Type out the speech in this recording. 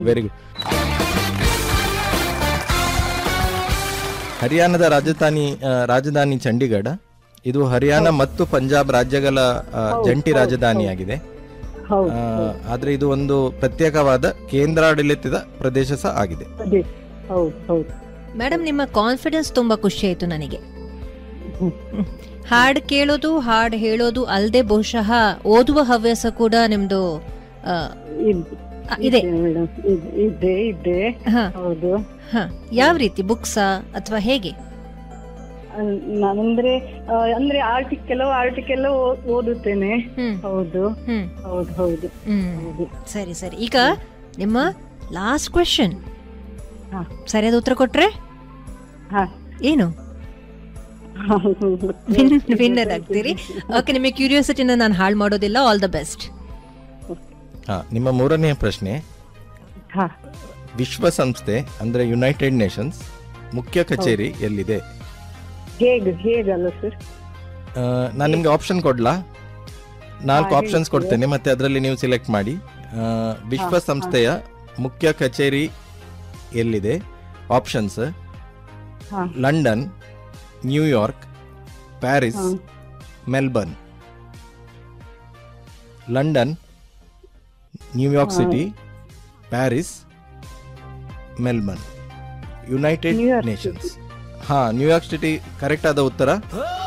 Very good ಹರಿಯಾಣದ ರಾಜಧಾನಿ ಆ, ರಾಜಧಾನಿ ಚಂಡೀಗಢ ಇದು ಹರಿಯಾಣ ಮತ್ತು ಪಂಜಾಬ್ ರಾಜ್ಯಗಳ ಆ, ಜಂಟಿ ರಾಜಧಾನಿಯಾಗಿದೆ ಹೌದು ಆ, ಆದ್ರೆ ಇದು ಒಂದು ಪ್ರತ್ಯೇಕವಾದ ಕೇಂದ್ರಾಡಳಿತದ ಪ್ರದೇಶ ಸಹ ಆಗಿದೆ ಅದೇ ಹೌದು ಹೌದು ಮೇಡಮ್ ನಿಮ್ಮ ಕಾನ್ಫಿಡೆನ್ಸ್ ತುಂಬಾ ಖುಷಿ ಆಯ್ತು ನನಗೆ ಹ್ಮ್. ಹಾಡ್ ಕೇಳೋದು ಹಾಡ್ ಹೇಳೋದು ಅಲ್ಲದೆ ಬಹುಶಃ ಓದುವ ಹವ್ಯಾಸ ಕೂಡ ನಿಮ್ದು ಆ, ಇದ್- ಆ, ಇದೆ ಮೇಡಮ್ ಇದೆ ಇದೆ ಹ, ಹೌದು ಹ. ಯಾವ ರೀತಿ ಬುಕ್ಸಾ ಅಥವಾ ಹೇಗೆ ಅಹ್, ನಾನಂದ್ರೆ ಅಹ್, ಅಂದ್ರೆ ಆರ್ಟಿಕ್ ಕೆಲವು ಆರ್ಟಿಕೆಲ್ಲ ಓದುತ್ತೇನೆ ಹ್ಮ್ ಹೌದು ಹ್ಮ್ ಹೌದು ಹೌದು ಹ್ಮ್ ಹೌದು ಸರಿ ಸರಿ ಈಗ ನಿಮ್ಮ ಲಾಸ್ಟ್ ಕ್ವೆಶನ್ ಹಾ. ಸರಿಯಾದ ಉತ್ತರ ಕೊಟ್ರೆ ಹಾ ಏನು ವಿನ್ನರ್ ಆಗ್ತೀರಿ ಓಕೆ ನಿಮ್ಮ ಕ್ಯೂರಿಯಾಸಿಟಿನ ನಾನು ಹಾಳು ಮಾಡೋದಿಲ್ಲ ಆಲ್ ದ ಬೆಸ್ಟ್ ಹಾ ನಿಮ್ಮ ಮೂರನೇ ಪ್ರಶ್ನೆ ಹಾ ವಿಶ್ವಸಂಸ್ಥೆ ಅಂದ್ರೆ ಯುನೈಟೆಡ್ ನೇಷನ್ಸ್ ಮುಖ್ಯ ಕಚೇರಿ ಎಲ್ಲಿದೆ ಹೇಗೆ ಹೇಗಲ್ಲ ಸರ್ ನಾನು ನಿಮ್ಗೆ ಆಪ್ಷನ್ ಕೊಡ್ಲಾ ನಾಲ್ಕು ಹಾ, ಆಪ್ಷನ್ಸ್ ಹೇಳಿ. ಕೊಡ್ತೇನೆ ಮತ್ತೆ ಅದರಲ್ಲಿ ನೀವು ಸಿಲೆಕ್ಟ್ ಮಾಡಿ ಆ, ವಿಶ್ವಸಂಸ್ಥೆಯ ಮುಖ್ಯ ಕಚೇರಿ ಎಲ್ಲಿದೆ ಆಪ್ಷನ್ಸ್ ಹಾ ಲಂಡನ್ ನ್ಯೂಯಾರ್ಕ್ ಪ್ಯಾರಿಸ್ ಹಾ. ಮೆಲ್ಬರ್ನ್ ಲಂಡನ್ ನ್ಯೂಯಾರ್ಕ್ ಹಾ. City Paris Melbourne United New York nations ಹಾ ನ್ಯೂಯಾರ್ಕ್ ಸಿಟಿ ಕರೆಕ್ಟ್ ಆದ ಉತ್ತರ